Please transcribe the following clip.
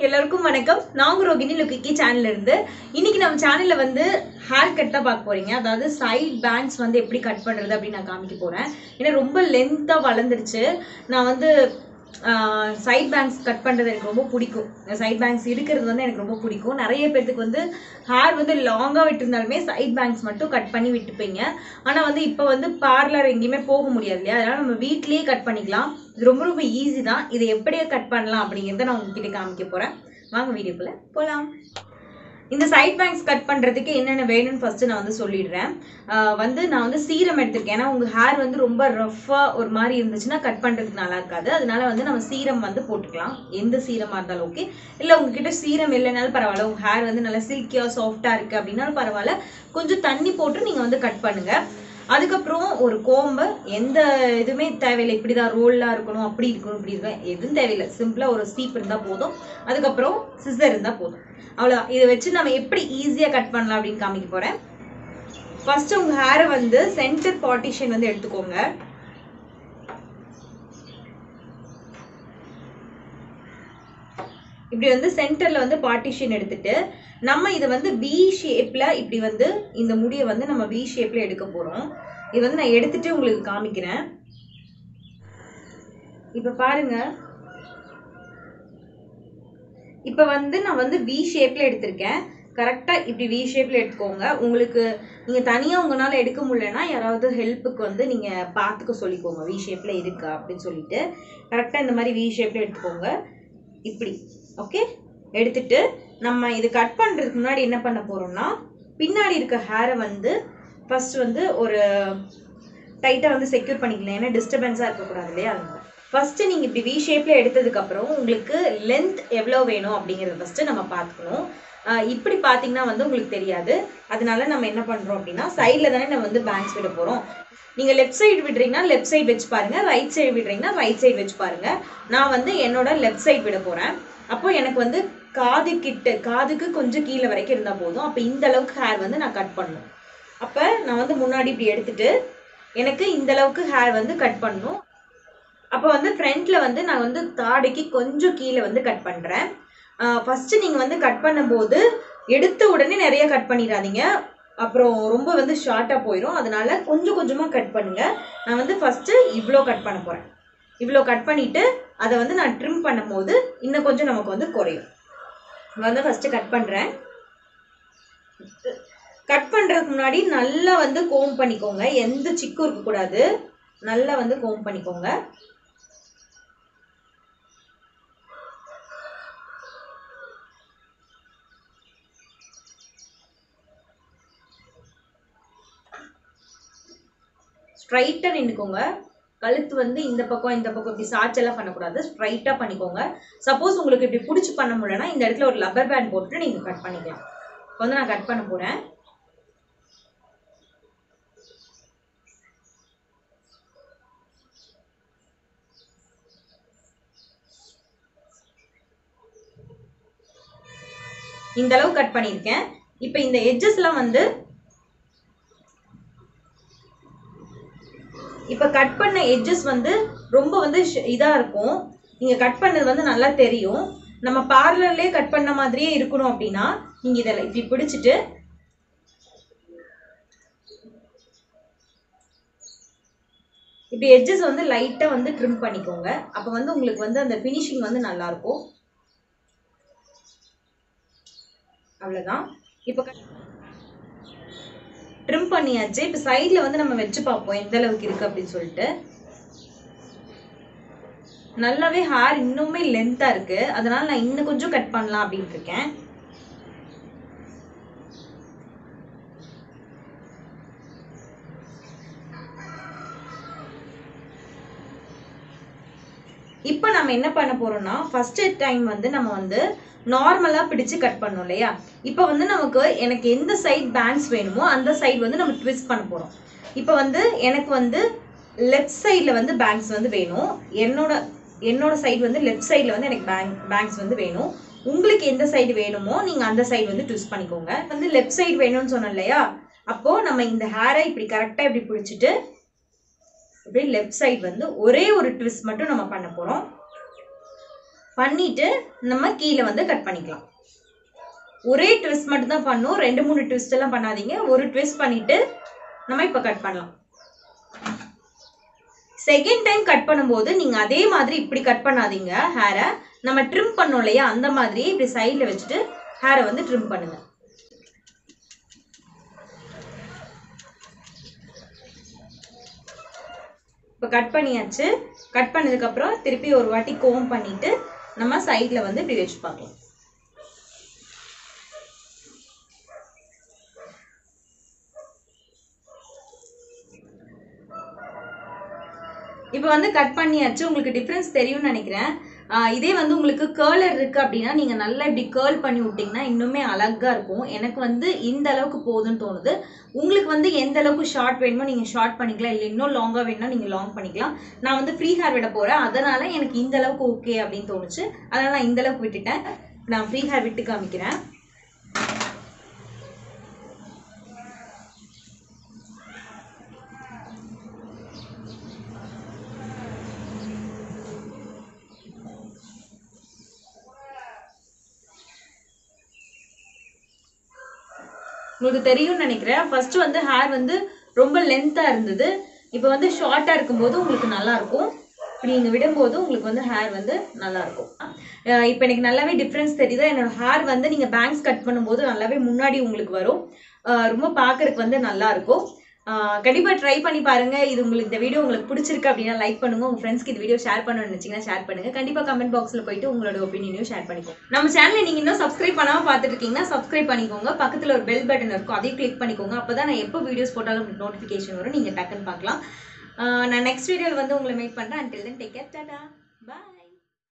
எல்லாருக்கும் வணக்கம் நாங்க ரோகிணி லுக்கிக்கி சேனல்ல இருந்து இன்னைக்கு நம்ம சேனல்ல வந்து ஹேர் கட் தான் பார்க்க போறீங்க அதாவது சைட் பேங்க்ஸ் வந்து எப்படி கட் பண்றது அப்படின்னு நான் காமிக்க போறேன் ஏன்னா ரொம்ப லென்த்தா வளர்ந்துருச்சு நான் வந்து சைட் பேங்க்ஸ் கட் பண்றது எனக்கு ரொம்ப பிடிக்கும் சைட் பேங்க்ஸ் இருக்கிறது வந்து எனக்கு ரொம்ப பிடிக்கும் நிறைய பேர்த்துக்கு வந்து ஹேர் வந்து லாங்காக விட்டுருந்தாலுமே சைட் பேங்க்ஸ் மட்டும் கட் பண்ணி விட்டுப்பீங்க ஆனால் வந்து இப்போ வந்து பார்லர் எங்கேயுமே போக முடியாது இல்லையா அதனால நம்ம வீட்லயே கட் பண்ணிக்கலாம் இது ரொம்ப ரொம்ப ஈஸி தான் இதை எப்படியே கட் பண்ணலாம் அப்படிங்கிறத நான் உங்ககிட்ட காமிக்க போறேன் வாங்க வீடியோக்குள்ள போகலாம் இந்த சைட் பேங்க்ஸ் கட் பண்றதுக்கு என்னென்ன வேணும்னு ஃபர்ஸ்ட் நான் வந்து சொல்லிடுறேன் ஆஹ் வந்து நான் வந்து சீரம் எடுத்திருக்கேன் ஏன்னா உங்க ஹேர் வந்து ரொம்ப ரஃபா ஒரு மாதிரி இருந்துச்சுன்னா கட் பண்றதுக்கு நல்லா இருக்காது அதனால வந்து நம்ம சீரம் வந்து போட்டுக்கலாம் எந்த சீரமா இருந்தாலும் ஓகே இல்ல உங்ககிட்ட சீரம் இல்லைனாலும் பரவாயில்ல உங்க ஹேர் வந்து நல்லா சில்கியா சாஃப்டா இருக்கு அப்படின்னாலும் பரவாயில்ல கொஞ்சம் தண்ணி போட்டு நீங்க வந்து கட் பண்ணுங்க அதுக்கப்புறம் ஒரு கோம்பு எந்த இதுவுமே தேவையில்லை இப்படிதான் ரோல்லாம் இருக்கணும் அப்படி இருக்கணும் இப்படி இருக்கணும் எதுவும் தேவையில்லை சிம்பிளா ஒரு ஸ்டீப் இருந்தா போதும் அதுக்கப்புறம் சிசர் இருந்தா போதும் அவ்வளவுதான் இதை வச்சு நம்ம எப்படி ஈஸியா கட் பண்ணலாம் அப்படின்னு காமிக்க போறேன் ஃபர்ஸ்ட் உங்க ஹேரை வந்து சென்டர் பார்ட்டிஷன் வந்து எடுத்துக்கோங்க இப்படி வந்து சென்டர்ல வந்து பார்ட்டிஷன் எடுத்துட்டு நம்ம இதை வந்து வி ஷேப்ல இப்படி வந்து இந்த முடியை வந்து நம்ம வி ஷேப்ல எடுக்க போறோம் இது வந்து நான் எடுத்துட்டு உங்களுக்கு காமிக்கிறேன் இப்ப பாருங்க இப்ப வந்து நான் வந்து வி ஷேப்ல எடுத்திருக்கேன் கரெக்டா இப்படி வி ஷேப்ல எடுத்துக்கோங்க உங்களுக்கு நீங்க தனியா உங்களால எடுக்க முடியலன்னா யாராவது ஹெல்ப்புக்கு வந்து நீங்க பாத்துக்க சொல்லிக்கோங்க வி ஷேப்ல இருக்கா அப்படின்னு சொல்லிட்டு கரெக்டா இந்த மாதிரி வி ஷேப்ல எடுத்துக்கோங்க இப்படி ஓகே எடுத்துட்டு நம்ம இது கட் பண்றதுக்கு முன்னாடி என்ன பண்ண போறோம்னா பின்னாடி இருக்க ஹேரை வந்து ஃபர்ஸ்ட் வந்து ஒரு டைட்டா வந்து செக்யூர் பண்ணிக்கலாம் ஏன்னா டிஸ்டர்பன்ஸா இருக்கக்கூடாது இல்லையா அதனால ஃபர்ஸ்ட் நீங்க இப்படி வி ஷேப்ல எடுத்ததுக்கு அப்புறம் உங்களுக்கு லென்த் எவ்வளவு வேணும் அப்படிங்கறத ஃபர்ஸ்ட் நம்ம பார்த்துக்கணும் ஆஹ் இப்படி பாத்தீங்கன்னா வந்து உங்களுக்கு தெரியாது அதனால நம்ம என்ன பண்றோம் அப்படின்னா சைட்ல தானே நம்ம வந்து பேங்க்ஸ் விட போறோம் நீங்க லெஃப்ட் சைடு விடுறீங்கன்னா லெஃப்ட் சைடு வச்சு பாருங்க ரைட் சைடு விடுறீங்கன்னா ரைட் சைடு வச்சு பாருங்க நான் வந்து என்னோட லெஃப்ட் சைடு விட போறேன் அப்போ எனக்கு வந்து காது கிட்ட காதுக்கு கொஞ்சம் கீழே வரைக்கும் இருந்தா போதும் அப்போ இந்த அளவுக்கு ஹேர் வந்து நான் கட் பண்ணணும் அப்ப நான் வந்து முன்னாடி இப்படி எடுத்துட்டு எனக்கு இந்த அளவுக்கு ஹேர் வந்து கட் பண்ணணும் அப்போ வந்து ஃப்ரண்ட்ல வந்து நான் வந்து தாடைக்கு கொஞ்சம் கீழே வந்து கட் பண்றேன் ஃபர்ஸ்ட் நீங்க வந்து கட் பண்ணும்போது எடுத்த உடனே நிறைய கட் பண்ணிடாதீங்க அப்புறம் ரொம்ப வந்து ஷார்ட்டா போயிடும் அதனால கொஞ்சம் கொஞ்சமா கட் பண்ணுங்க நான் வந்து ஃபர்ஸ்ட் இவ்வளோ கட் பண்ண போறேன் இவ்வளோ கட் பண்ணிட்டு அதை வந்து நான் ட்ரிம் பண்ணும்போது இன்னும் கொஞ்சம் நமக்கு வந்து குறையும் நான் வந்து ஃபர்ஸ்ட் கட் பண்றேன் கட் பண்றதுக்கு முன்னாடி நல்லா வந்து கோம் பண்ணிக்கோங்க எந்த சிக்கும் இருக்கக்கூடாது நல்லா வந்து கோம் பண்ணிக்கோங்க ஸ்ட்ரைட்டா நின்னுக்கோங்க கழுத்து வந்து இந்த பக்கம் இந்த பக்கம் இப்படி சாச்செல்லாம் பண்ணக்கூடாது ஸ்ட்ரைட்டா பண்ணிக்கோங்க சப்போஸ் உங்களுக்கு இப்படி பிடிச்சி பண்ண முடியலன்னா இந்த இடத்துல ஒரு லப்பர் பேண்ட் போட்டுட்டு நீங்க கட் பண்ணிக்கலாம் இப்போ வந்து நான் கட் பண்ண போறேன் இந்த அளவு கட் பண்ணியிருக்கேன் இப்போ இந்த எட்ஜஸ் எல்லாம் வந்து இப்ப கட் பண்ண எட்ஜஸ் வந்து ரொம்ப வந்து ஷ- இதா இருக்கும் நீங்க கட் பண்ணது வந்து நல்லா தெரியும் நம்ம பார்லர்லயே கட் பண்ண மாதிரியே இருக்கணும் அப்படின்னா நீங்க இதெல்லாம் இப்படி பிடிச்சிட்டு இப்படி எட்ஜஸ் வந்து லைட்டா வந்து ட்ரிம் பண்ணிக்கோங்க அப்ப வந்து உங்களுக்கு வந்து அந்த ஃபினிஷிங் வந்து நல்லா இருக்கும் அவ்வளவுதான் இப்ப ட்ரிம் பண்ணியாச்சு இப்போ சைடில் வந்து நம்ம வச்சு பார்ப்போம் எந்த அளவுக்கு இருக்கு அப்படின்னு சொல்லிட்டு நல்லாவே ஹேர் இன்னுமே லென்த்தா இருக்கு அதனால நான் இன்னும் கொஞ்சம் கட் பண்ணலாம் அப்படின்னு இருக்கேன் இப்போ நம்ம என்ன பண்ண போறோம்னா ஃபர்ஸ்ட் டைம் வந்து நம்ம வந்து நார்மலா பிடிச்சு கட் பண்ணோம் இல்லையா இப்போ வந்து நமக்கு எனக்கு எந்த சைடு பேங்க்ஸ் வேணுமோ அந்த சைடு வந்து நம்ம ட்விஸ்ட் பண்ண போறோம் இப்போ வந்து எனக்கு வந்து லெஃப்ட் சைடில் வந்து பேங்க்ஸ் வந்து வேணும் என்னோட என்னோட சைடு வந்து லெஃப்ட் சைடில் வந்து எனக்கு பேங்க் பேங்க்ஸ் வந்து வேணும் உங்களுக்கு எந்த சைடு வேணுமோ நீங்க அந்த சைடு வந்து ட்விஸ்ட் பண்ணிக்கோங்க வந்து லெஃப்ட் சைடு வேணும்னு சொன்னோம் இல்லையா அப்போ நம்ம இந்த ஹேரை இப்படி கரெக்டா இப்படி பிடிச்சிட்டு இப்படி லெஃப்ட் சைடு வந்து ஒரே ஒரு ட்விஸ்ட் மட்டும் நம்ம பண்ண போறோம் பண்ணிட்டு நம்ம கீழே வந்து கட் பண்ணிக்கலாம் ஒரே ட்விஸ்ட் மட்டும் தான் பண்ணும் ரெண்டு மூணு ட்விஸ்ட் எல்லாம் பண்ணாதீங்க ஒரு ட்விஸ்ட் பண்ணிட்டு நம்ம இப்போ கட் பண்ணலாம் செகண்ட் டைம் கட் பண்ணும்போது நீங்க அதே மாதிரி இப்படி கட் பண்ணாதீங்க ஹேரை நம்ம ட்ரிம் பண்ணோம் இல்லையா அந்த மாதிரி இப்படி சைடில் வச்சுட்டு ஹேரை வந்து ட்ரிம் பண்ணுங்க இப்போ கட் பண்ணியாச்சு கட் பண்ணதுக்கப்புறம் திருப்பி ஒரு வாட்டி கோம் பண்ணிட்டு நம்ம சைடில் வந்து இப்படி வச்சு பார்க்கலாம் இப்போ வந்து கட் பண்ணியாச்சு உங்களுக்கு டிஃப்ரென்ஸ் தெரியும்னு நினைக்கிறேன் ஆஹ் இதே வந்து உங்களுக்கு கேர்லர் இருக்கு அப்படின்னா நீங்க நல்லா இப்படி கேர்ள் பண்ணி விட்டீங்கன்னா இன்னுமே அழகா இருக்கும் எனக்கு வந்து இந்த அளவுக்கு போதும்னு தோணுது உங்களுக்கு வந்து எந்த அளவுக்கு ஷார்ட் வேணுமோ நீங்க ஷார்ட் பண்ணிக்கலாம் இல்லை இன்னும் லாங்கா வேணும்னா நீங்க லாங் பண்ணிக்கலாம் நான் வந்து ஃப்ரீ ஹேர் விட போறேன் அதனால எனக்கு இந்த அளவுக்கு ஓகே அப்படின்னு தோணுச்சு அதனால நான் இந்த அளவுக்கு விட்டுட்டேன் நான் ஃப்ரீ ஹேர் விட்டு காமிக்கிறேன் உங்களுக்கு தெரியும்னு நினைக்கிறேன் ஃபர்ஸ்ட் வந்து ஹேர் வந்து ரொம்ப லென்த்தாக இருந்தது இப்போ வந்து ஷார்ட்டாக இருக்கும்போது உங்களுக்கு நல்லா இருக்கும் இப்படி நீங்கள் விடும்போது உங்களுக்கு வந்து ஹேர் வந்து நல்லா இருக்கும் அஹ் இப்போ எனக்கு நல்லாவே டிஃப்ரென்ஸ் தெரியுது என்னோட ஹேர் வந்து நீங்கள் பேங்க்ஸ் கட் பண்ணும்போது நல்லாவே முன்னாடி உங்களுக்கு வரும் அஹ் ரொம்ப பார்க்கறதுக்கு வந்து நல்லா இருக்கும் அஹ் கண்டிப்பா ட்ரை பண்ணி பாருங்க இது உங்களுக்கு இந்த வீடியோ உங்களுக்கு பிடிச்சிருக்கு அப்படின்னா லைக் பண்ணுங்க உங்க ஃப்ரெண்ட்ஸ்க்கு இந்த வீடியோ ஷேர் பண்ணணும்னு நினைச்சீங்கன்னா ஷேர் பண்ணுங்க கண்டிப்பா கமெண்ட் பாக்ஸ்ல போயிட்டு உங்களோட ஒப்பீனியனையும் ஷேர் பண்ணிக்கோங்க நம்ம சேனலை நீங்க இன்னும் சப்ஸ்கிரைப் பண்ணாம பார்த்துட்டு இருக்கீங்கன்னா சப்ஸ்கிரைப் பண்ணிக்கோங்க பக்கத்துல ஒரு பெல் பட்டன் இருக்கும் அதையும் கிளிக் பண்ணிக்கோங்க அப்பதான் நான் எப்போ வீடியோஸ் போட்டாலும் உங்களுக்கு நோட்டிஃபிகேஷன் வரும் நீங்க டக்குன்னு பார்க்கலாம் அஹ் நான் நெக்ஸ்ட் வீடியோவில் வந்து உங்களை மேக் பண்றேன் until then take care Tata